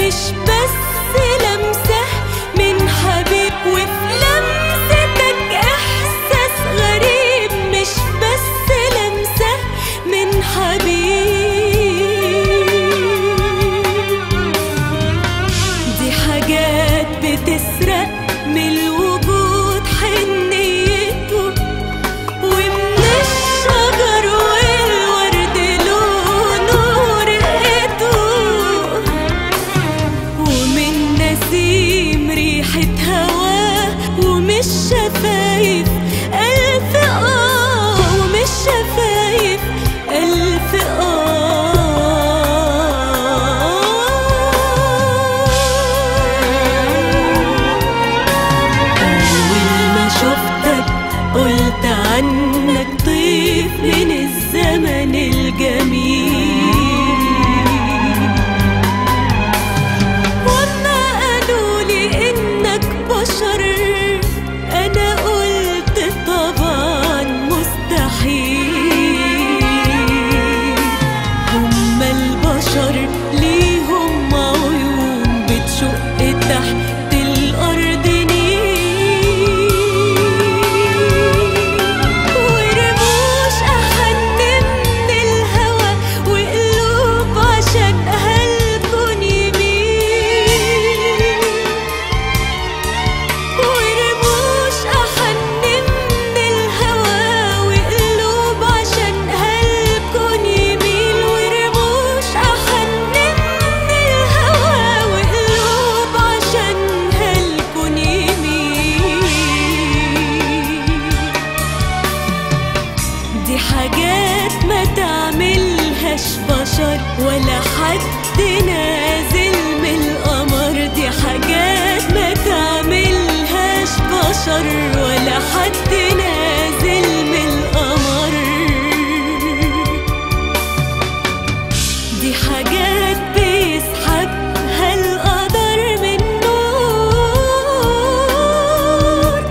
مش بس لمسة من حبيب وفي لمستك إحساس غريب مش بس لمسة من حبيب دي حاجات بتسرق من الوجود حنيته ومن الشجر والورد لونه رقته ومن نسيم ريحة هواه ومش شفايف ألف آه ومش شفايف ألف آه أول ما شفتك قلت عنك طيف من الزمن الجميل وما قالولي إنك بشر أنا قلت طبعا مستحيل هما البشر ليهم عيون بتشق تحت الأرض نيل ورموش أحن من الهوى وقلوب عشان هالكون يميل ورموش أحن من الهوى وقلوب عشان هالكون يميل ورموش أحن من الهوى وقلوب عشان هالكون يميل دي حاجات ما تعملهاش بشر ولا حد نازل من القمر دي حاجات ما تعملهاش بشر ولا حد نازل من القمر دي حاجات بيسحبها القدر من نور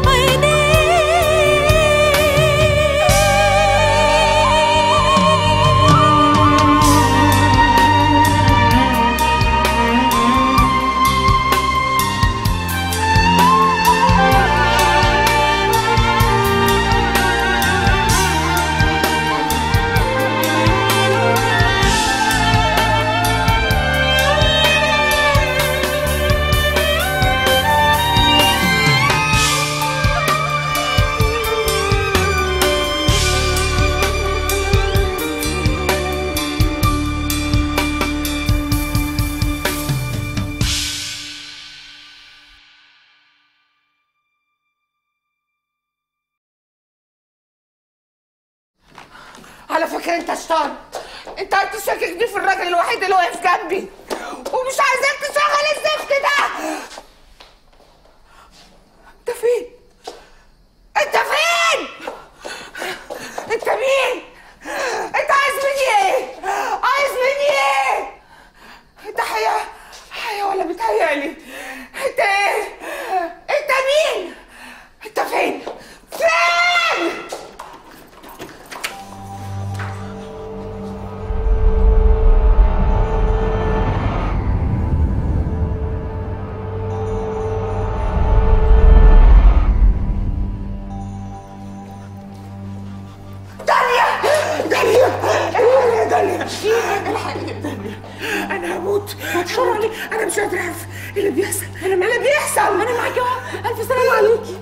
على فكرة انت شطان انت هتشكك دي في الراجل الوحيد اللي واقف جنبي ومش عايزاك تشغل الزفت ده انت فين؟ انت فين؟ انت مين؟ انت عايز مني ايه؟ عايز مني ايه؟ انت حياة حياة ولا بتهيألي؟ انت ايه؟ انت مين؟ انت فين؟ فين؟ داليا داليا الحقني يا داليا الحقني يا داليا انا هموت هتشر عليك انا مش قادره اعرف إيه اللي بيحصل انا اللي بيحصل انا معاكي اهو الف سلامه عليكي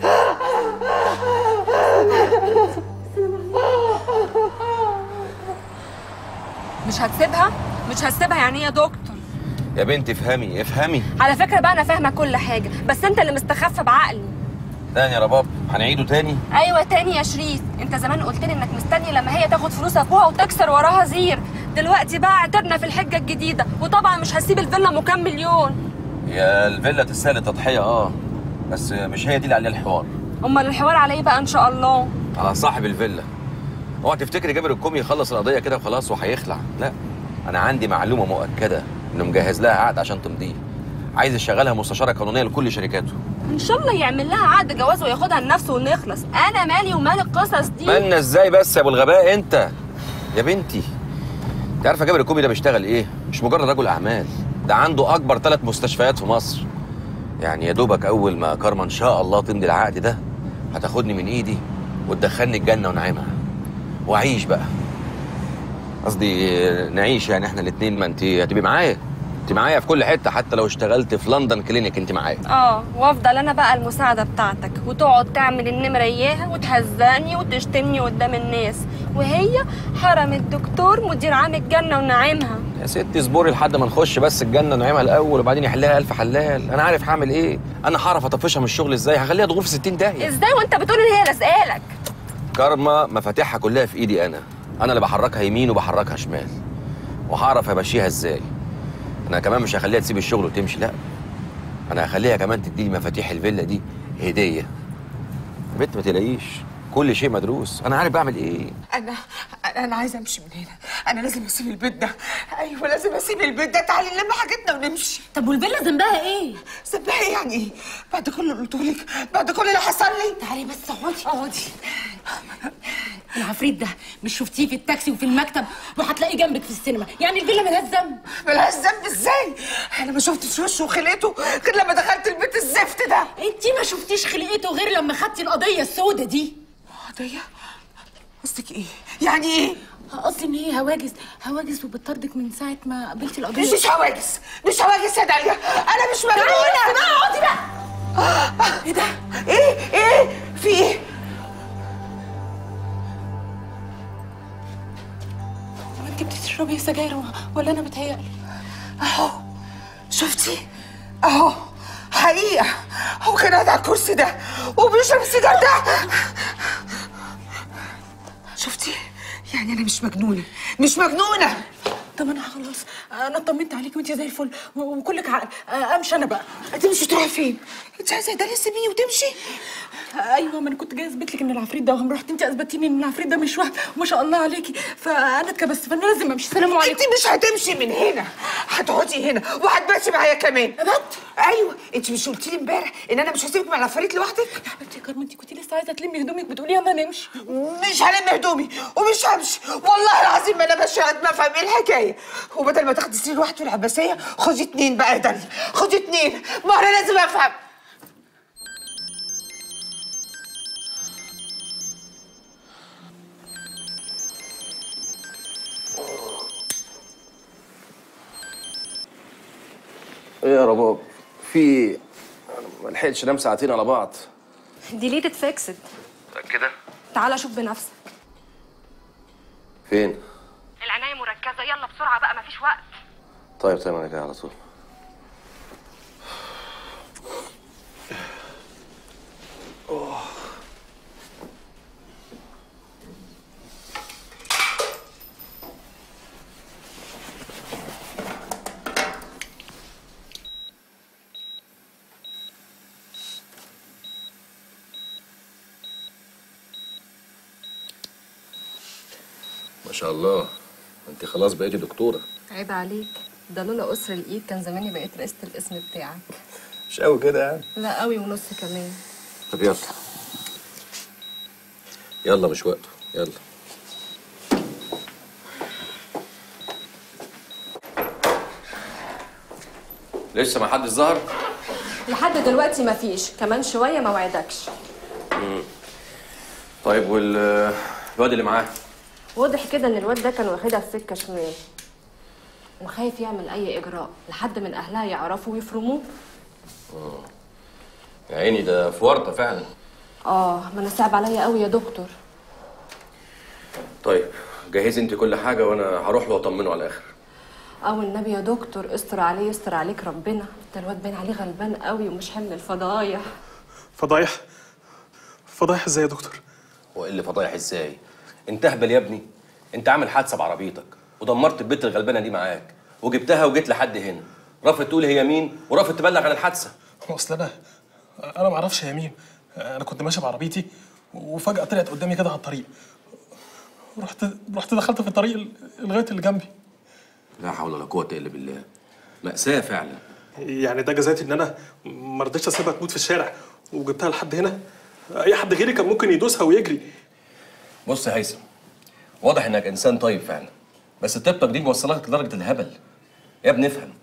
مش هتسيبها مش هتسيبها يعني ايه يا دكتور يا بنتي افهمي افهمي على فكره بقى انا فاهمه كل حاجه بس انت اللي مستخف بعقلي تاني يا رباب هنعيده تاني ايوه تاني يا شريف انت زمان قلت لي انك مستني لما هي تاخد فلوس اخوها وتكسر وراها زير دلوقتي بقى اعترنا في الحجه الجديده وطبعا مش هسيب الفيلا مكان مليون يا الفيلا تستاهل التضحيه اه بس مش هي دي اللي عليها الحوار امال الحوار على ايه بقى ان شاء الله على صاحب الفيلا اوعى تفتكري جابر الكومي يخلص القضيه كده وخلاص وهيخلع لا انا عندي معلومه مؤكده انه مجهز لها عقد عشان تمضيه عايز يشغلها مستشاره قانونيه لكل شركاته ان شاء الله يعمل لها عقد جواز وياخدها لنفسه ونخلص انا مالي ومال القصص دي مالنا ازاي بس يا ابو الغباء انت يا بنتي انت عارفه جابر الكومي ده بيشتغل ايه مش مجرد رجل اعمال ده عنده اكبر ثلاث مستشفيات في مصر يعني يا دوبك اول ما كارما ان شاء الله تمضي العقد ده هتاخدني من ايدي وتدخلني الجنه ونعيمها واعيش بقى قصدي نعيش يعني احنا الاثنين ما انت هتبقي معايا انت معايا في كل حته حتى لو اشتغلت في لندن كلينيك انت معايا اه وافضل انا بقى المساعده بتاعتك وتقعد تعمل النمره اياها وتهزقني وتشتمني قدام الناس وهي حرم الدكتور مدير عام الجنه ونعيمها يا ستي اصبري لحد ما نخش بس الجنه ونعيمها الاول وبعدين يحلها الف حلال انا عارف هعمل ايه انا هعرف اطفشها من الشغل ازاي هخليها تغور في 60 داهيه ازاي وانت بتقول ان هي لازقالك كارما مفاتيحها كلها في ايدي انا انا اللي بحركها يمين وبحركها شمال وهعرف امشيها ازاي انا كمان مش هخليها تسيب الشغل وتمشي لا انا هخليها كمان تديلي مفاتيح الفيلا دي هديه بنت ما تلاقيش كل شيء مدروس انا عارف بعمل ايه انا انا عايزه امشي من هنا انا لازم اسيب البيت ده ايوه لازم اسيب البيت ده تعالي نلم حاجتنا ونمشي طب والفيلا ذنبها ايه؟ سبها يعني ايه بعد كل اللي قلته لك بعد كل اللي حصل لي تعالي بس اقعدي اقعدي العفريت ده مش شفتيه في التاكسي وفي المكتب وهتلاقيه جنبك في السينما يعني الفيلا ملهاش ذنب ملهاش ذنب ازاي انا ما شفتش وشه وخلقته غير لما دخلت البيت الزفت ده انتي ما شفتيش خلقته غير لما خدتي القضيه السودة دي قضيه قصدك ايه يعني ايه قصدي ان هي هواجس هواجس وبتطردك من ساعه ما قابلتي القضيه مش مش هواجس مش هواجس يا داليا انا مش مجنونه بقى اقعدي بقى ايه ده ايه ايه في ايه هو انت بتشربي سجاير و- ولا انا بتهيألي اهو شفتي اهو حقيقة هو كان قاعد على الكرسي ده وبيشرب السيجار ده شفتي يعني انا مش مجنونة مش مجنونة طب انا خلاص انا اطمنت عليك وانت زي الفل و- وكلك عقل آه، امشي انا بقى انت مش هتروحي فين؟ انت عايزة ده تسيبيه وتمشي؟ ايوه ما انا كنت جاي اثبت لك ان العفريت ده وهم رحت انت اثبتيني ان العفريت ده مش وهم ما شاء الله عليكي فانا اتكبست فانا لازم امشي سلام عليكم انت مش هتمشي من هنا هتقعدي هنا وهتباتي معايا كمان أبات؟ ايوه انت مش قلتي لي امبارح ان انا مش هسيبك مع العفاريت لوحدك؟ يا حبيبتي يا كارما انت كنت لسه عايزه تلمي هدومك بتقولي يلا نمشي مش هلم هدومي ومش همشي والله العظيم ما انا ماشيه قد ما افهم ايه الحكايه وبدل ما تاخدي سرير واحد في العباسيه خدي اتنين بقى يا داليا خدي اتنين ما انا لازم افهم ايه يا رباب في ايه؟ أنا ما لحقتش انام ساعتين على بعض ديليتد فيكسد كده تعالى شوف بنفسك فين العنايه مركزه يلا بسرعه بقى مفيش وقت طيب طيب انا جاي على طول ما شاء الله انت خلاص بقيتي دكتوره عيب عليك ده لولا قصر الايد كان زماني بقيت رئيسه القسم بتاعك مش قوي كده يعني لا قوي ونص كمان طب يلا يلا مش وقته يلا لسه ما حدش ظهر لحد دلوقتي مفيش كمان شويه ما وعدكش طيب وال الواد اللي معاه واضح كده ان الواد ده كان واخدها في سكه شمال وخايف يعمل اي اجراء لحد من اهلها يعرفوا ويفرموه يا عيني ده في ورطه فعلا اه ما انا صعب عليا قوي يا دكتور طيب جهزي انت كل حاجه وانا هروح له واطمنه على الاخر او النبي يا دكتور استر عليه يستر عليك ربنا ده الواد باين عليه غلبان قوي ومش حمل الفضايح فضايح فضايح ازاي يا دكتور هو ايه اللي فضايح ازاي انت اهبل يا ابني انت عامل حادثه بعربيتك ودمرت البت الغلبانه دي معاك وجبتها وجيت لحد هنا رافض تقول هي مين ورافض تبلغ عن الحادثه هو اصل انا انا ما اعرفش هي مين انا كنت ماشي بعربيتي وفجاه طلعت قدامي كده على الطريق رحت رحت دخلت في الطريق ال- لغايه اللي جنبي لا حول ولا قوه الا بالله ماساه فعلا يعني ده جزاتي ان انا ما رضيتش اسيبها تموت في الشارع وجبتها لحد هنا اي حد غيري كان ممكن يدوسها ويجري بص يا هيثم واضح انك انسان طيب فعلا بس طيبتك دي موصلك لدرجه الهبل يا ابني افهم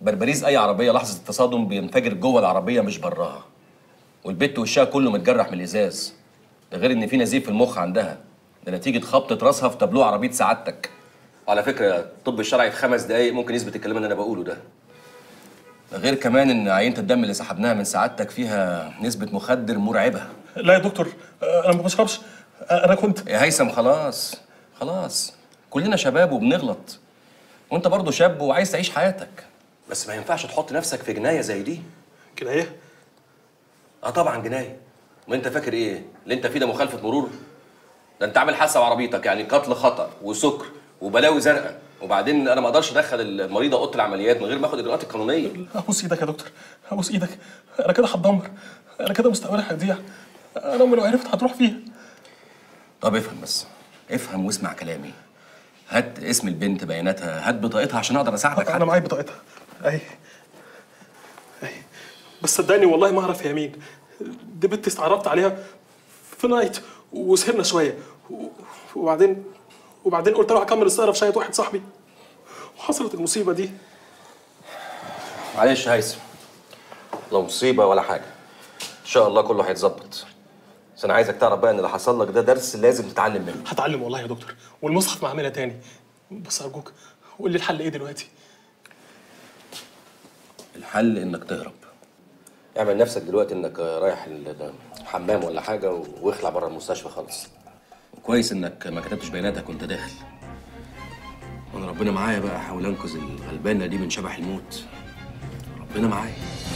بربريز اي عربيه لحظه التصادم بينفجر جوه العربيه مش براها والبت وشها كله متجرح من الازاز ده غير ان في نزيف في المخ عندها ده نتيجه خبطه راسها في تابلوه عربيه سعادتك وعلى فكره الطب الشرعي في خمس دقايق ممكن يثبت الكلام اللي انا بقوله ده ده غير كمان ان عينه الدم اللي سحبناها من سعادتك فيها نسبه مخدر مرعبه لا يا دكتور آه، انا ما بشربش آه، انا كنت يا هيثم خلاص خلاص كلنا شباب وبنغلط وانت برضه شاب وعايز تعيش حياتك بس ما ينفعش تحط نفسك في جنايه زي دي كده ايه اه طبعا جنايه ما انت فاكر ايه اللي انت فيه ده مخالفه مرور ده انت عامل حادثه بعربيتك يعني قتل خطا وسكر وبلاوي زرقاء وبعدين انا ما اقدرش ادخل المريضه اوضه العمليات من غير ما اخد الاجراءات القانونيه ابوس ايدك يا دكتور ابوس ايدك انا كده هتدمر انا كده مستقبلي هيضيع انا امي لو عرفت هتروح فيها طب افهم بس افهم واسمع كلامي هات اسم البنت بياناتها هات بطاقتها عشان اقدر اساعدك انا معايا بطاقتها اهي اهي بس صدقني والله ما اعرف هي مين دي بنت استعرضت عليها في نايت وسهرنا شويه و- وبعدين وبعدين قلت اروح اكمل السهره في شايه واحد صاحبي وحصلت المصيبه دي معلش يا هيثم لو مصيبه ولا حاجه ان شاء الله كله هيتظبط بس انا عايزك تعرف بقى ان اللي حصل لك ده درس لازم تتعلم منه هتعلم والله يا دكتور والمصحف معاملها تاني بس ارجوك قول لي الحل ايه دلوقتي الحل انك تهرب اعمل نفسك دلوقتي انك رايح الحمام ولا حاجه واخلع بره المستشفى خالص كويس انك ما كتبتش بياناتك وانت داخل وانا ربنا معايا بقى احاول انقذ الغلبانه دي من شبح الموت ربنا معايا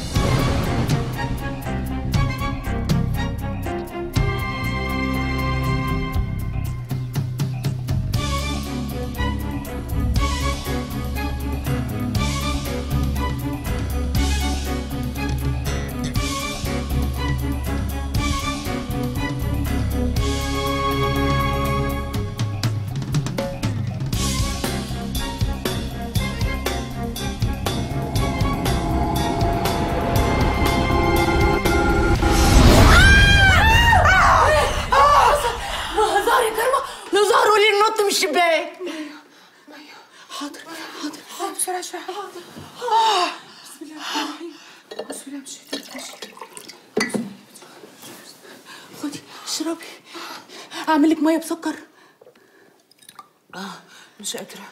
ظهر يا كرمه لو ظهر قولي لي نط من الشباك حاضر حاضر حاضر بسرعه بسرعه حاضر بسم الله الرحمن الرحيم بسم الله مش خدي اشربي اعمل لك ميه بسكر اه مش قادره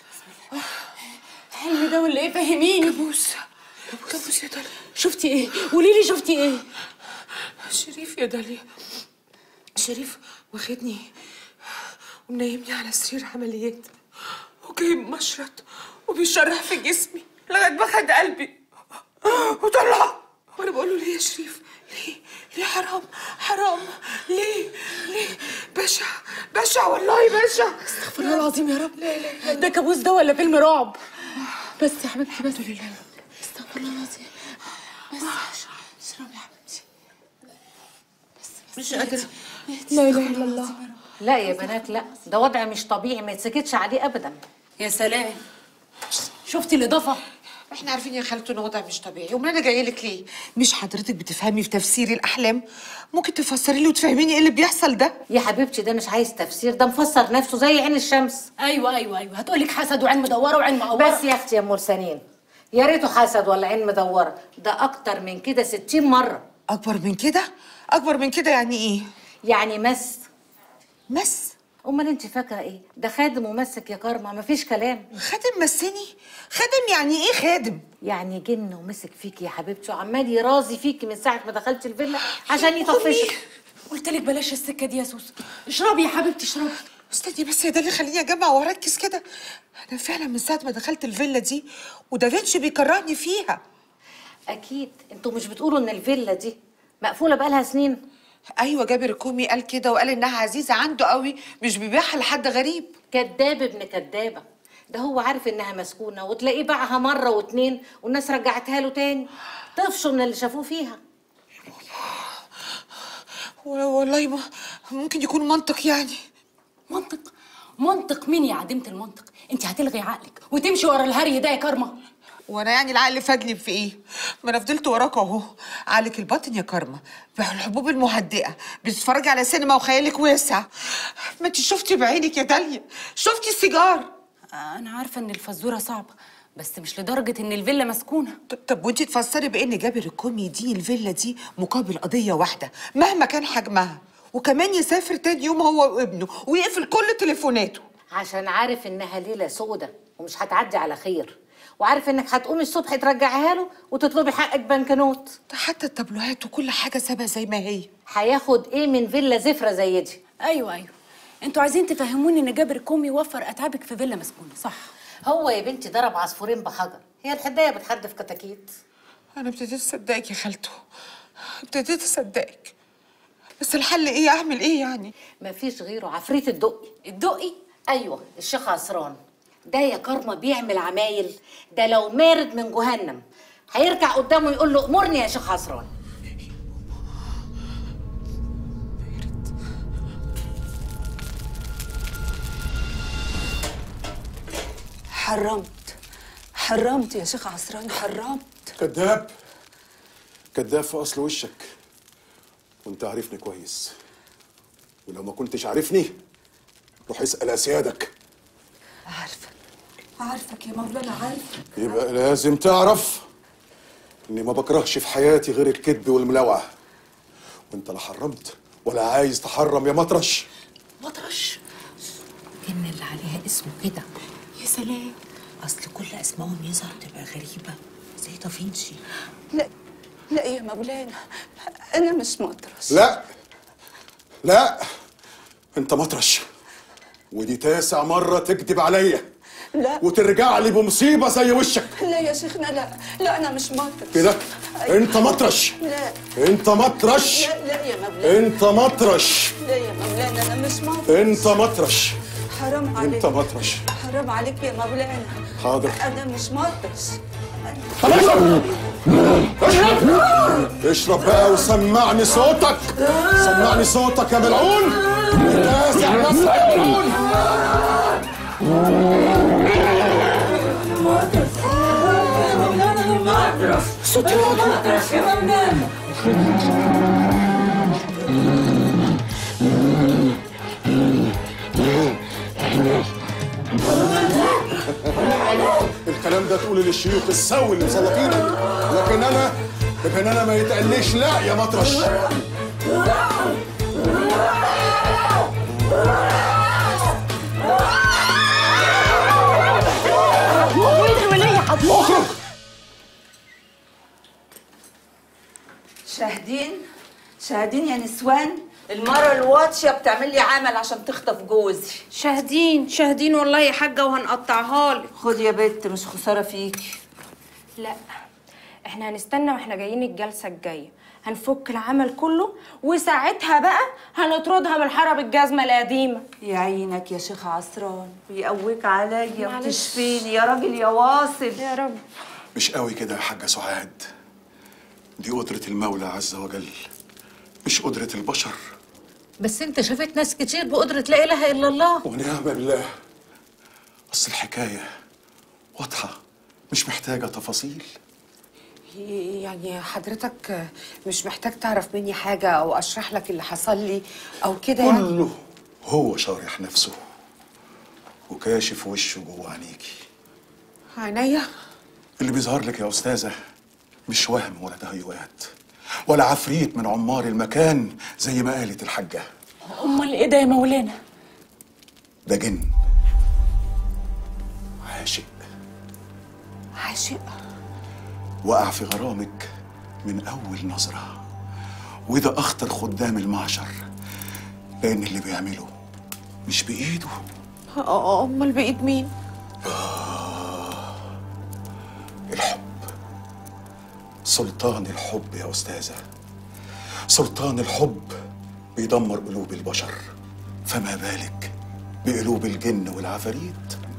حلم ده ولا ايه فهميني كابوس كابوس يا داليا شفتي ايه قولي لي شفتي ايه شريف يا داليا شريف واخدني ومنيمني على سرير عمليات وجايب مشرط وبيشرح في جسمي لغايه ما خد قلبي وطلع وانا بقول له ليه يا شريف ليه ليه حرام حرام ليه ليه بشع بشع والله بشع استغفر الله العظيم يا رب لا لا ده كابوس ده ولا فيلم رعب بس يا حبيبتي بس استغفر الله العظيم بس اشربي يا حبيبتي مش قادرة لا إله إلا الله لا يا بنات لا ده وضع مش طبيعي ما يتسكتش عليه ابدا يا سلام شفتي الإضافة؟ احنا عارفين يا خالته ان وضع مش طبيعي امال انا جايه لك ليه مش حضرتك بتفهمي في تفسير الاحلام ممكن تفسري لي وتفهميني ايه اللي بيحصل ده يا حبيبتي ده مش عايز تفسير ده مفسر نفسه زي عين الشمس أيوه أيوه أيوه هتقولك حسد وعين مدورة وعين مقورة بس يا اختي يا مرسلين يا ريته حسد ولا عين مدوره ده اكتر من كده 60 مره اكبر من كده اكبر من كده يعني ايه يعني مس مس امال انت فاكره ايه ده خادم ومسك يا كارما مفيش كلام خادم مسني خادم يعني ايه خادم يعني جن ومسك فيكي يا حبيبتي وعمال يرازي فيكي من ساعه ما دخلتي الفيلا عشان يطفشك قلت لك بلاش السكة دي يا سوسو اشربي يا حبيبتي اشربي استني بس يا ده اللي خليني اجمع واركز كده انا فعلا من ساعه ما دخلت الفيلا دي ودافنشي بيكرهني فيها اكيد انتوا مش بتقولوا ان الفيلا دي مقفوله بقالها سنين ايوه جابر الكومي قال كده وقال انها عزيزه عنده قوي مش بيبيعها لحد غريب كداب ابن كدابه ده هو عارف انها مسكونه وتلاقيه باعها مره واتنين والناس رجعتها له تاني طفشوا من اللي شافوه فيها والله ما ممكن يكون منطق يعني منطق منطق مين يا عديمة المنطق انت هتلغي عقلك وتمشي ورا الهري ده يا كارما وانا يعني العقل فادني في ايه؟ ما انا فضلت وراك اهو عقلك الباطن يا كارما بالحبوب المهدئه بتتفرجي على سينما وخيالك واسع ما انت شفتي بعينك يا داليا شفتي السيجار انا عارفة ان الفزورة صعبة بس مش لدرجه ان الفيلا مسكونه طب, طب وانت تفسري بان جابر الكومي يديني الفيلا دي مقابل قضيه واحده مهما كان حجمها وكمان يسافر تاني يوم هو وابنه ويقفل كل تليفوناته عشان عارف انها ليله سودة ومش هتعدي على خير وعارف انك هتقومي الصبح ترجعيها له وتطلبي حقك بنكنوت ده حتى التابلوهات وكل حاجه سابها زي ما هي هياخد ايه من فيلا زفره زي دي ايوه ايوه انتوا عايزين تفهموني ان جابر كوم يوفر اتعابك في فيلا مسكونه صح هو يا بنتي ضرب عصفورين بحجر هي الحدايه بتحدف كتاكيت انا ابتديت اصدقك يا خالته ابتديت اصدقك بس الحل ايه اعمل ايه يعني مفيش غيره عفريت الدقي الدقي ايوه الشيخ عصران ده يا كرمه بيعمل عمايل ده لو مارد من جهنم هيرجع قدامه يقول له امرني يا شيخ عصران حرمت حرمت يا شيخ عصران حرمت كذاب كذاب في اصل وشك وانت عارفني كويس ولو ما كنتش عارفني روح اسال اسيادك عارفه عارفك يا مولانا عارفك يبقى لازم تعرف اني ما بكرهش في حياتي غير الكذب والملاوعه وانت لا حرمت ولا عايز تحرم يا مطرش مطرش ان اللي عليها اسمه كده يا سلام اصل كل اسمائهم يظهر تبقى غريبه زي دافنشي لا لا يا مولانا انا مش مطرش لا لا انت مطرش ودي تاسع مره تكذب عليا لا وترجع لي بمصيبه زي وشك لا يا شيخنا لا لا انا مش مطرش كده انت مطرش لا انت مطرش لا لا يا مولانا انت مطرش لا يا مولانا انا مش مطرش انت مطرش حرام عليك انت مطرش حرام عليك يا مولانا حاضر انا مش مطرش اشرب بقى وسمعني صوتك سمعني صوتك يا ملعون تاسع ناس يا ملعون الكلام ده تقوله للشيوخ السوي اللي مسلطينك لكن انا لكن انا ما يتقليش لا يا مطرش اخرج شاهدين شاهدين يا نسوان المرة الواطية بتعمل لي عمل عشان تخطف جوزي شاهدين شاهدين والله يا حاجه وهنقطعها لك خد يا بت مش خسارة فيكي لا احنا هنستنى واحنا جايين الجلسه الجايه هنفك العمل كله وساعتها بقى هنطردها من حرب الجزمه القديمه يعينك يا شيخ عصران ويقويك عليا معلش. وتشفيني يا راجل يا واصل يا رب مش قوي كده يا حاجة سعاد دي قدرة المولى عز وجل مش قدرة البشر بس انت شفت ناس كتير بقدره لا اله الا الله ونعم بالله أصل الحكاية واضحة مش محتاجة تفاصيل يعني حضرتك مش محتاج تعرف مني حاجه او اشرح لك اللي حصل لي او كده يعني كله هو شارح نفسه وكاشف وشه جوه عينيكي عينيا اللي بيظهر لك يا أستاذة مش وهم ولا تهيؤات ولا عفريت من عمار المكان زي ما قالت الحاجة امال ايه ده يا مولانا ده جن عاشق عاشق وقع في غرامك من أول نظرة وده أخطر خدام المعشر لأن اللي بيعمله مش بإيده أ- امال بايد مين الحب سلطان الحب يا أستاذة سلطان الحب بيدمر قلوب البشر فما بالك بقلوب الجن والعفاريت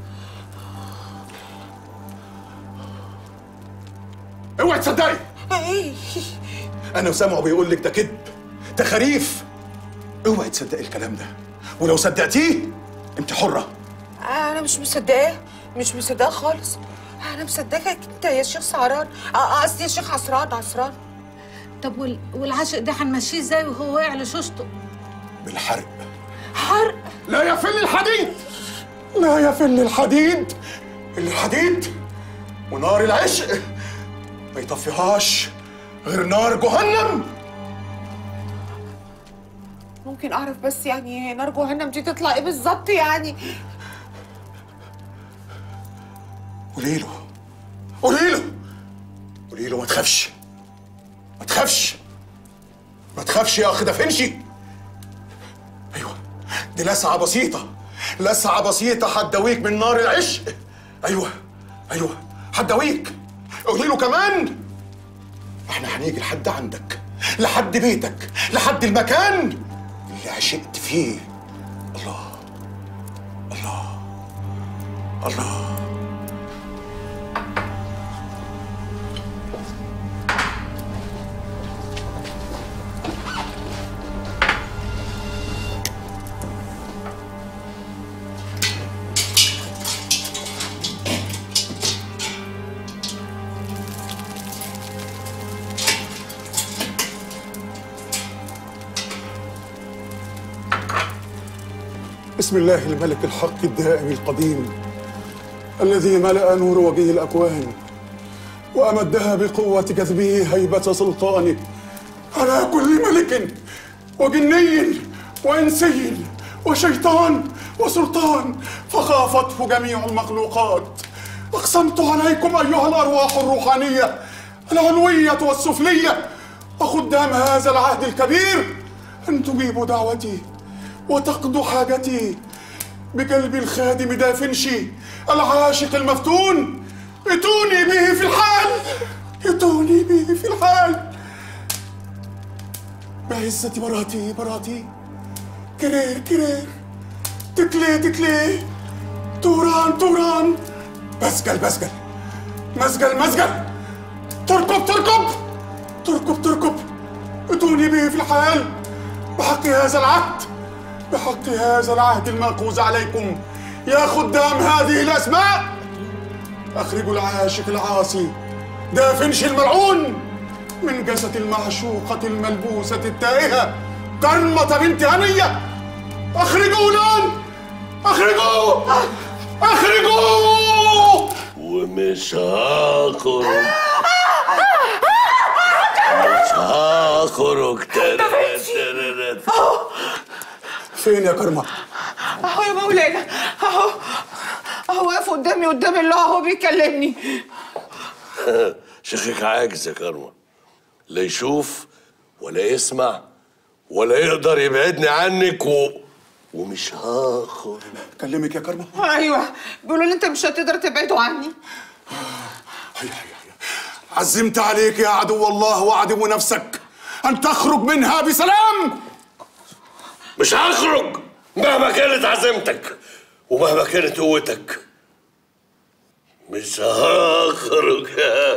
اوعي تصدقي ايه انا سامعه بيقول لك ده كذب ده خريف اوعي تصدقي الكلام ده ولو صدقتيه انت حره انا مش مصدقاه مش مصدقاه خالص انا مصدقك انت يا شيخ سعران اه قصدي يا شيخ عصران عصران طب وال... والعاشق ده هنمشيه ازاي وهو واقع لشوشته بالحرق حرق لا يفل الحديد لا يفل الحديد الحديد ونار العشق ما يطفيهاش غير نار جهنم ممكن اعرف بس يعني نار جهنم دي تطلع ايه بالظبط يعني قولي له قولي له قولي له ما تخافش ما تخافش ما تخافش يا اخ دافنشي ايوه دي لسعه بسيطه لسعه بسيطه هتداويك من نار العشق ايوه ايوه هتداويك قولي له كمان احنا هنيجي لحد عندك لحد بيتك لحد المكان اللي عشقت فيه الله الله الله بسم الله الملك الحق الدائم القديم الذي ملأ نور وجهه الأكوان وأمدها بقوة جذبه هيبة سلطانه على كل ملك وجني وإنسي وشيطان وسلطان فخافته جميع المخلوقات أقسمت عليكم أيها الأرواح الروحانية العلوية والسفلية وخدام هذا العهد الكبير أن تجيبوا دعوتي وتقضوا حاجتي بقلب الخادم دافنشي العاشق المفتون ائتوني به في الحال ائتوني به في الحال بعزة براتي براتي كرير كرير تكلي تكلي توران توران بسجل بسجل مسجل مسجل تركب تركب تركب تركب ائتوني به في الحال بحق هذا العهد بحق هذا العهد المأخوذ عليكم يا خدام هذه الأسماء أخرجوا العاشق العاصي دافنش الملعون من جسد المعشوقة الملبوسة التائهة كرمة بنت هنية أخرجوا الآن أخرجوا أخرجوا ومش هخرج مش هخرج ترى فين يا كرمة؟ اهو يا مولانا اهو اهو واقف قدامي قدام الله اهو بيكلمني شيخك عاجز يا كرمة لا يشوف ولا يسمع ولا يقدر يبعدني عنك و... ومش هاخد كلمك يا كرمة ايوه بيقولوا لي انت مش هتقدر تبعده عني عزمت عليك يا عدو الله وعدو نفسك أن تخرج منها بسلام مش هخرج مهما كانت عزيمتك ومهما كانت قوتك مش هخرج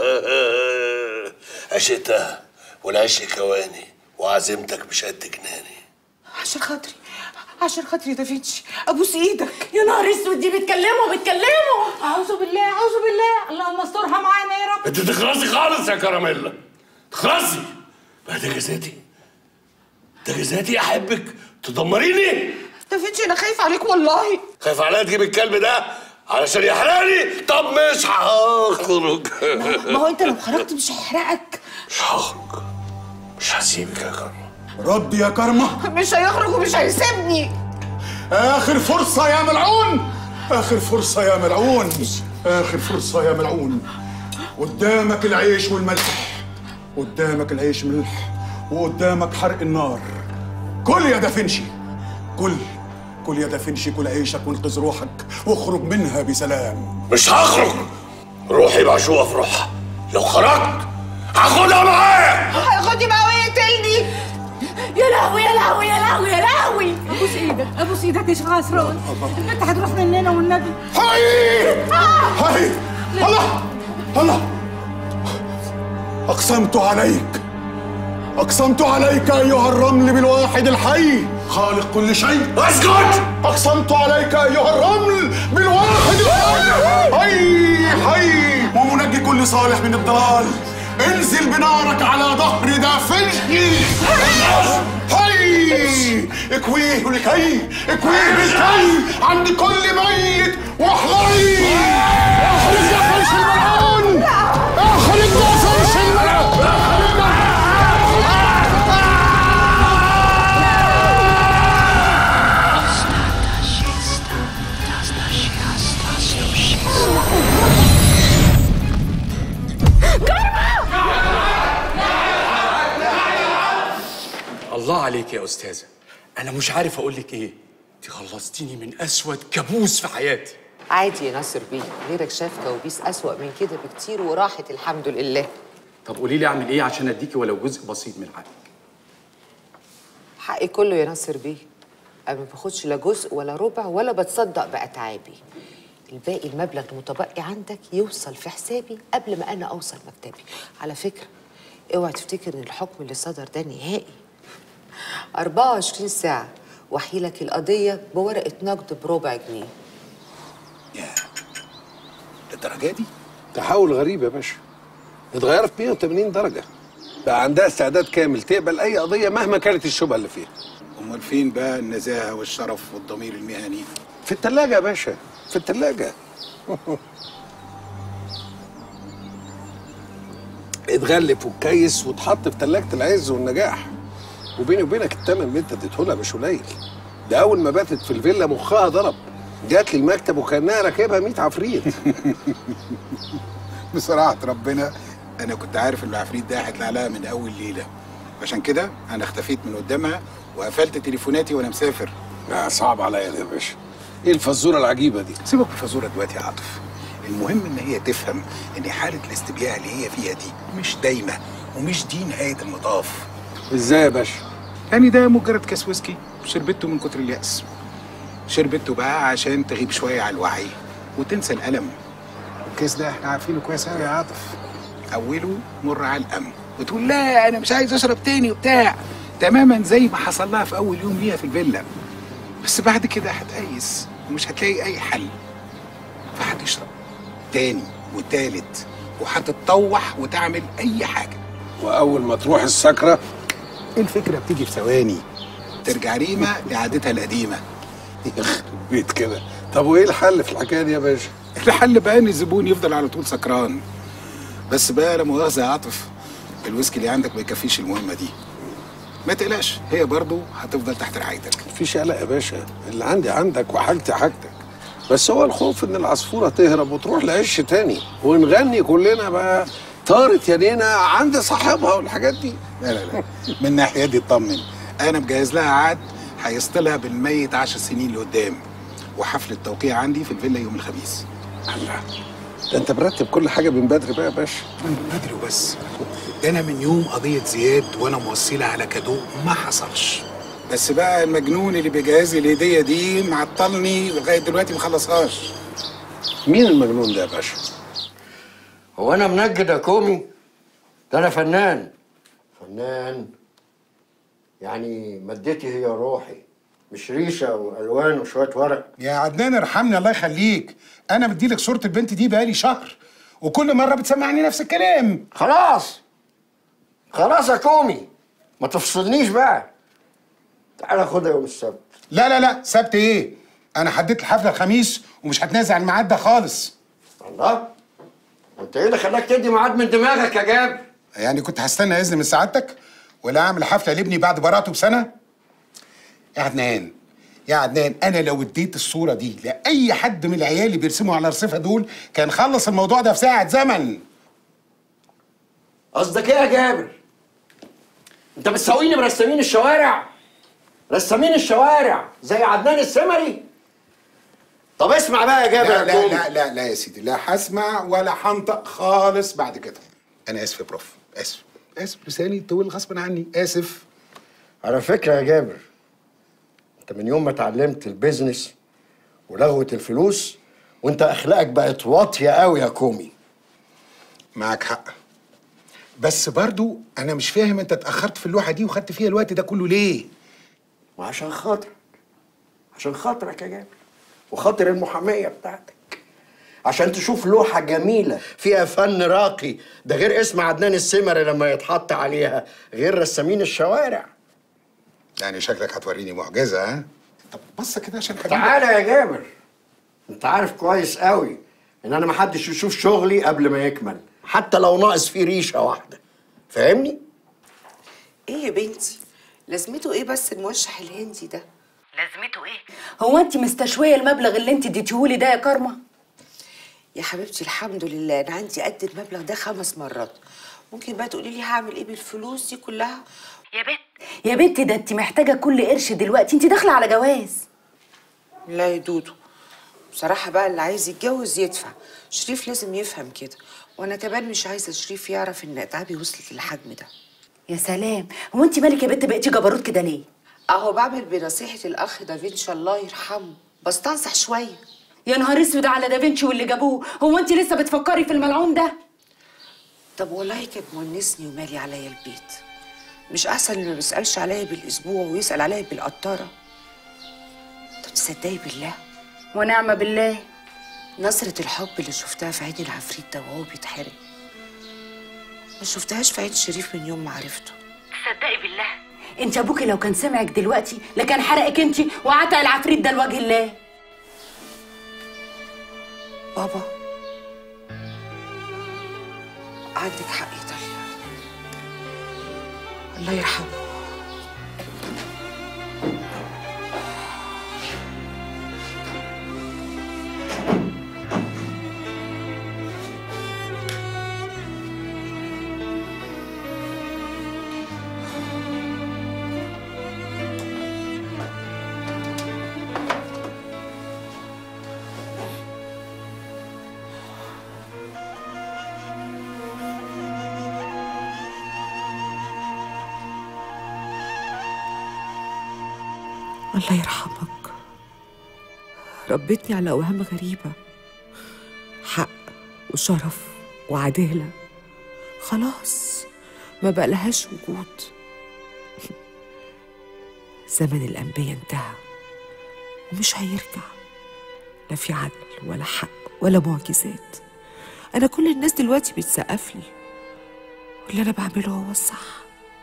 عشقتها والعشق كواني وعزيمتك مش قد جناني عشان خاطري عشان خاطري ده فيتش ابوس ايدك يا نهار اسود دي بتكلموا بتكلموا اعوذ بالله اعوذ بالله اللهم استرها معانا يا رب انت تخلصي خالص يا كراميلا تخلصي بقى ده جزاتي ده جزاتي احبك تدمريني ده فيتش انا خايف عليك والله خايف عليا تجيب الكلب ده علشان يحرقني طب مش هخرج ما هو انت لو خرجت مش هيحرقك مش هخرج مش هسيبك يا كرمة رد يا كرمة مش هيخرج ومش هيسيبني آخر فرصة يا ملعون آخر فرصة يا ملعون آخر فرصة يا ملعون قدامك العيش والملح قدامك العيش ملح وقدامك حرق النار كل يا دافنشي كل كل يا دافنشي كل عيشك وانقذ روحك واخرج منها بسلام مش هخرج روحي معشوقة في روحها لو خرجت هاخدها معايا هياخدني معاه ويقتلني يا لهوي يا لهوي يا لهوي يا لهوي ابوس ايدك ابوس ايدك يا شيخ عسران البنت هتروح مننا والنبي هاي هاي الله الله أقسمت عليك أقسمت عليك أيها الرمل بالواحد الحي خالق كل شيء اسكت أقسمت عليك أيها الرمل بالواحد الحي حي حي ومنجي كل صالح من الضلال انزل بنارك على ظهر دافنشي حي اكويه لكي اكويه لكي عند كل ميت واحضري احرز يا فيش الملعون الله عليك يا استاذه انا مش عارف اقول لك ايه انت خلصتيني من اسود كابوس في حياتي عادي يا ناصر بيه غيرك شاف كوابيس أسوأ من كده بكتير وراحت الحمد لله طب قولي لي اعمل ايه عشان اديكي ولو جزء بسيط من حقك حقي كله يا ناصر بيه أنا ما باخدش لا جزء ولا ربع ولا بتصدق بأتعابي الباقي المبلغ المتبقي عندك يوصل في حسابي قبل ما أنا أوصل مكتبي على فكرة اوعى تفتكر إن الحكم اللي صدر ده نهائي 24 ساعة وحيلك القضية بورقة نقد بربع جنيه للدرجه دي تحول غريب يا باشا اتغيرت 180 درجه بقى عندها استعداد كامل تقبل اي قضيه مهما كانت الشبهه اللي فيها امال فين بقى النزاهه والشرف والضمير المهني في التلاجة يا باشا في التلاجة اتغلف واتكيس واتحط في تلاجة العز والنجاح وبيني وبينك التمن اللي انت اديته لها مش قليل ده اول ما باتت في الفيلا مخها ضرب جات لي المكتب وكانها راكبها 100 عفريت بصراحه ربنا انا كنت عارف ان العفريت ده هيطلع لها من اول ليله عشان كده انا اختفيت من قدامها وقفلت تليفوناتي وانا مسافر لا صعب عليا ده يا باشا ايه الفزوره العجيبه دي سيبك من الفزوره دلوقتي يا عاطف المهم ان هي تفهم ان حاله الاستبياع اللي هي فيها دي مش دايمه ومش دي نهايه المطاف ازاي يا باشا يعني ده مجرد كاس ويسكي شربته من كتر اليأس شربته بقى عشان تغيب شويه على الوعي وتنسى الألم الكاس ده احنا عارفينه كويس قوي يا عاطف أوله مر على الأم وتقول لا أنا مش عايز أشرب تاني وبتاع تماما زي ما حصل لها في أول يوم ليها في الفيلا بس بعد كده هتقيس ومش هتلاقي أي حل فهتشرب تاني وتالت وهتتطوح وتعمل أي حاجة واول ما تروح السكره الفكرة بتيجي في ثواني ترجع ريمة لعادتها القديمة يخرب بيت كده طب وايه الحل في الحكايه دي يا باشا الحل بقى ان الزبون يفضل على طول سكران بس بقى لا مؤاخذة يا عاطف الويسكي اللي عندك ما يكفيش المهمة دي ما تقلقش هي برضو هتفضل تحت رعايتك مفيش قلق يا باشا اللي عندي عندك وحاجتي حاجتك بس هو الخوف ان العصفوره تهرب وتروح لعش تاني ونغني كلنا بقى طارت يا نينا عند صاحبها والحاجات دي لا لا لا من الناحية دي اطمن انا مجهز لها عقد هيصطلها بالميت عشر سنين لقدام وحفل التوقيع عندي في الفيلا يوم الخميس الله ده انت مرتب كل حاجه من بدري بقى يا باشا من بدري وبس ده انا من يوم قضية زياد وانا موصلة على كادو ما حصلش بس بقى المجنون اللي بيجهز لي الهدية دي معطلني لغاية دلوقتي ما خلصهاش مين المجنون ده يا باشا؟ هو انا منجد يا كومي ده انا فنان فنان يعني مادتي هي روحي مش ريشه والوان وشويه ورق يا عدنان ارحمني الله يخليك انا مديلك صورة البنت دي بقالي شهر وكل مرة بتسمعني نفس الكلام خلاص خلاص يا كومي ما تفصلنيش بقى تعالى خدها يوم السبت لا لا لا سبت ايه انا حددت الحفلة الخميس ومش هتنازع عن الميعاد ده خالص الله وانت ايه اللي خلاك تدي ميعاد من دماغك يا جاب يعني كنت هستنى اذن من سعادتك ولا اعمل حفله لابني بعد براءته بسنه يا عدنان يا عدنان انا لو اديت الصوره دي لاي حد من العيال اللي بيرسموا على رصيفها دول كان خلص الموضوع ده في ساعه زمن قصدك ايه يا جابر انت بتساويني برسامين الشوارع رسامين الشوارع زي عدنان السمري طب اسمع بقى يا جابر لا يا لا كومي. لا لا لا يا سيدي لا هسمع ولا هنطق خالص بعد كده انا اسف يا بروف اسف اسف لساني طول غصب عني اسف على فكرة يا جابر انت من يوم ما اتعلمت البيزنس ولغوة الفلوس وانت اخلاقك بقت واطية قوي يا كومي معك حق بس برضو انا مش فاهم انت اتاخرت في اللوحه دي وخدت فيها الوقت ده كله ليه وعشان خاطرك عشان خاطرك يا جابر وخاطر المحامية بتاعتك عشان تشوف لوحة جميلة فيها فن راقي ده غير اسم عدنان السمري لما يتحط عليها غير رسامين الشوارع يعني شكلك هتوريني معجزه ها طب بص كده عشان حبيبي تعالى يا جابر انت عارف كويس قوي ان انا محدش يشوف شغلي قبل ما يكمل حتى لو ناقص فيه ريشه واحده فاهمني ايه يا بنتي لازمته ايه بس الموشح الهندي ده لازمته ايه؟ هو انت مستشويه المبلغ اللي انت اديتيهولي ده يا كارما؟ يا حبيبتي الحمد لله انا عندي قد المبلغ ده خمس مرات ممكن بقى تقولي لي هعمل ايه بالفلوس دي كلها يا بنت يا بنتي ده انت محتاجه كل قرش دلوقتي انت داخله على جواز لا يا دودو بصراحة بقى اللي عايز يتجوز يدفع شريف لازم يفهم كده وانا كمان مش عايزة شريف يعرف ان اتعابي وصلت للحجم ده يا سلام هو انت مالك يا بنت بقيتي جبروت كده ليه اهو بعمل بنصيحة الاخ دافنشي الله يرحمه بستنصح شوية يا نهار اسود على دافنشي واللي جابوه هو انت لسه بتفكري في الملعون ده طب والله كان مونسني ومالي عليا البيت مش احسن اللي ما بيسالش عليا بالاسبوع ويسال عليا بالقطاره طب تصدقي بالله ونعم بالله نظرة الحب اللي شفتها في عين العفريت ده وهو بيتحرق ما شفتهاش في عين شريف من يوم ما عرفته تصدقي بالله انت ابوكي لو كان سمعك دلوقتي لكان حرقك انت وعتق العفريت ده لوجه الله بابا عندك حق يا داليا الله يرحمه الله يرحمك ربتني على أوهام غريبة حق وشرف وعدالة خلاص ما بقى لهاش وجود زمن الأنبياء انتهى ومش هيرجع لا في عدل ولا حق ولا معجزات أنا كل الناس دلوقتي بتسقف لي واللي أنا بعمله هو الصح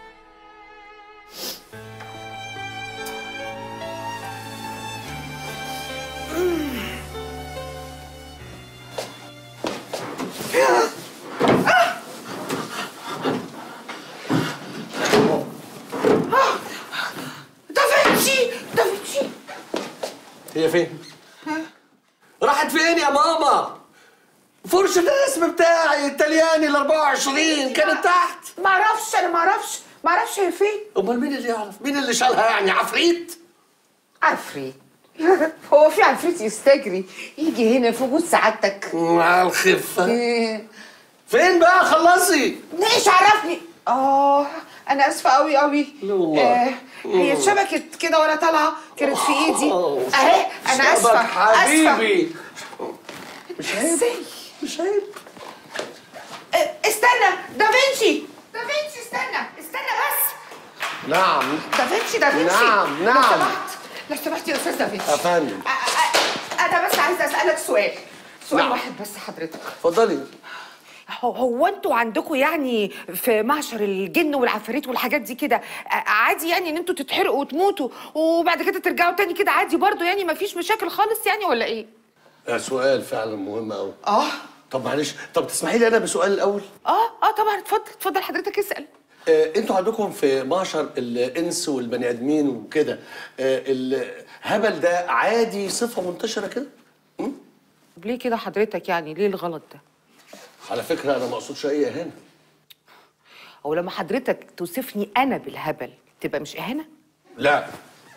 دافنشي دافنشي هي فين؟ راحت فين يا ماما؟ فرشة الاسم بتاعي التلياني ال 24 كانت تحت ما اعرفش انا ما اعرفش ما اعرفش هي فين امال مين اللي يعرف؟ مين اللي شالها يعني عفريت؟ عفريت هو في عفريت يستجري يجي هنا في وجود سعادتك مع الخفة فين بقى خلصي؟ ايش عرفني اه انا اسفه قوي قوي والله. آه هي اتشبكت كده وانا طالعه كانت في ايدي اهي انا اسفه شبك حبيبي مش عيب مش عيب آه، استنى دافنشي دافنشي استنى استنى بس نعم دافنشي دافنشي نعم، لو نعم. سمحت لو سمحت يا استاذ دافنشي يا فندم آه، آه، انا بس عايزه اسالك سؤال سؤال نعم. واحد بس حضرتك اتفضلي هو, هو انتوا عندكم يعني في معشر الجن والعفاريت والحاجات دي كده ع- عادي يعني ان انتوا تتحرقوا وتموتوا وبعد كده ترجعوا تاني كده عادي برضو يعني مفيش مشاكل خالص يعني ولا ايه؟ ده سؤال فعلا مهم قوي اه طب معلش طب تسمحي لي انا بسؤال الاول اه اه طبعا اتفضل اتفضل حضرتك اسال آه، انتوا عندكم في معشر الانس والبني ادمين وكده آه، الهبل ده عادي صفه منتشره كده طب ليه كده حضرتك يعني ليه الغلط ده؟ على فكره انا ما اقصدش اي اهانه او لما حضرتك توصفني انا بالهبل تبقى مش اهانه؟ لا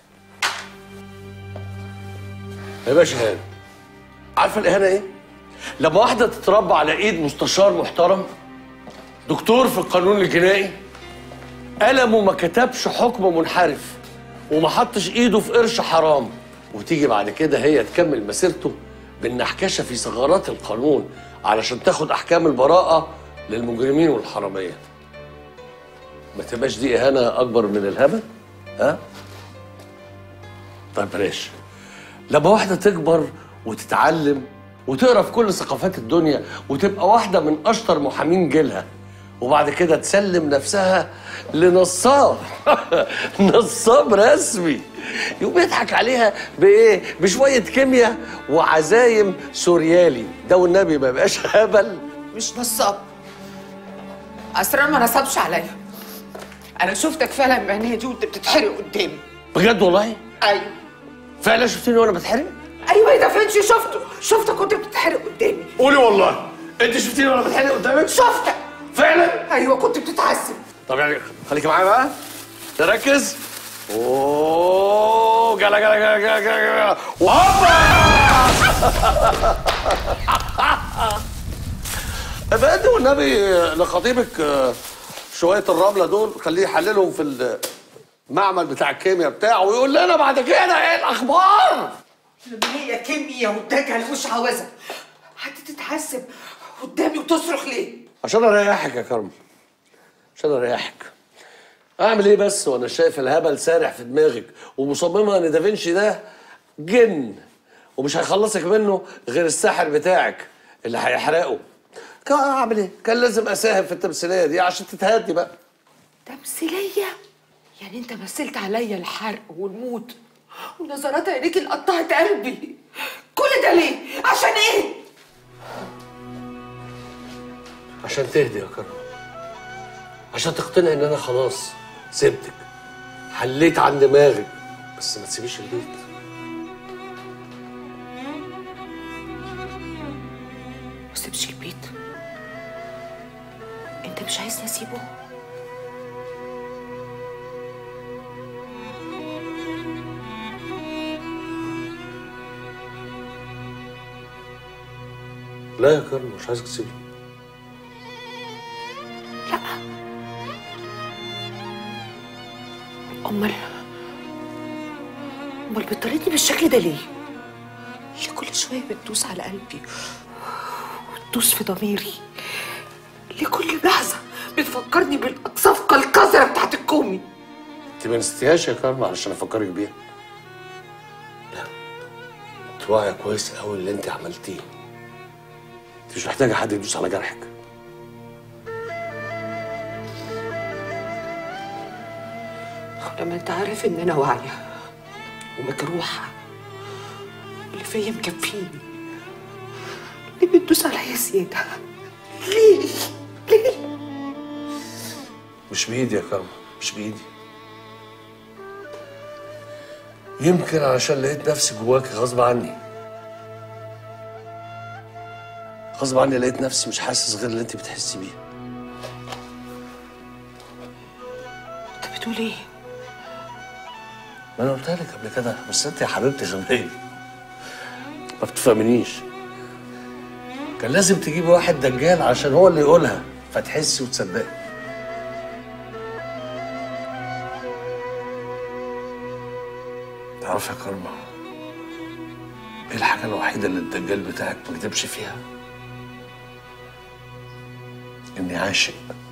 ما يبقاش اهانه عارفه الاهانه ايه لما واحده تتربى على ايد مستشار محترم دكتور في القانون الجنائي قلمه ما كتبش حكم منحرف وما حطش ايده في قرش حرام وتيجي بعد كده هي تكمل مسيرته بالنحكشه في ثغرات القانون علشان تاخد احكام البراءه للمجرمين والحراميه ما تبقاش دي اهانه اكبر من الهبل ها طيب بلاش لما واحده تكبر وتتعلم وتقرا في كل ثقافات الدنيا وتبقى واحده من اشطر محامين جيلها وبعد كده تسلم نفسها لنصاب نصاب رسمي يقوم يضحك عليها بايه بشويه كيمياء وعزايم سوريالي ده والنبي ما يبقاش هبل مش نصاب اسرار ما نصبش عليا انا شفتك فعلا بعينيا دي وانت بتتحرق قدامي بجد والله ايوه فعلا شفتني وانا بتحرق ايوه يا دافنشي شفته شفتك وانت بتتحرق قدامي قولي والله انت شفتيني وانا بتحرق قدامك شفتك فعلا ايوه كنت بتتعذب طب يعني خليكي معايا بقى تركز اوه جلا جلا جلا جلا جلا جلا وهوبا ابقى والنبي لخطيبك آه، شويه الرمله دول خليه يحللهم في المعمل بتاع الكيمياء بتاعه ويقول لنا بعد كده ايه الاخبار لما هي كيمياء ودجل مش عاوزة هتتحسب قدامي وتصرخ ليه؟ عشان اريحك يا كرم عشان اريحك اعمل ايه بس وانا شايف الهبل سارح في دماغك ومصممه ان دافنشي ده جن ومش هيخلصك منه غير الساحر بتاعك اللي هيحرقه كان اعمل ايه كان لازم اساهم في التمثيليه دي عشان تتهدي بقى تمثيلية؟ يعني انت مثلت عليا الحرق والموت ونظرات عينيك اللي قطعت قلبي كل ده ليه؟ عشان ايه؟ عشان تهدي يا كرم عشان تقتنع ان انا خلاص سبتك حليت عن دماغك بس ما تسيبيش البيت ما سيبش البيت انت مش عايزني اسيبه؟ لا يا كرم مش عايزك تسيبني امال امال بتطردني بالشكل ده ليه؟ ليه كل شويه بتدوس على قلبي وتدوس في ضميري؟ ليه كل لحظه بتفكرني بالاقصافقه القذره بتاعت الكومي؟ انت ما نسيتيهاش يا كرم علشان افكرك بيها لا انت واعيه كويس قوي اللي انت عملتيه انت مش محتاجه حد يدوس على جرحك لما انت عارف ان انا واعيه ومجروحه واللي فيا مكفيني ليه بتدوس عليا زياده؟ ليه؟ ليه؟ مش بايدي يا كرم مش بايدي يمكن علشان لقيت نفسي جواك غصب عني غصب عني لقيت نفسي مش حاسس غير اللي انت بتحسي بيه انت بتقول ايه؟ ما انا قلتها لك قبل كده بس انت يا حبيبتي غبيه ما بتفهمنيش كان لازم تجيبي واحد دجال عشان هو اللي يقولها فتحسي وتصدقي تعرفي يا كرمة ايه الحاجة الوحيدة اللي الدجال بتاعك ما كدبش فيها؟ اني عاشق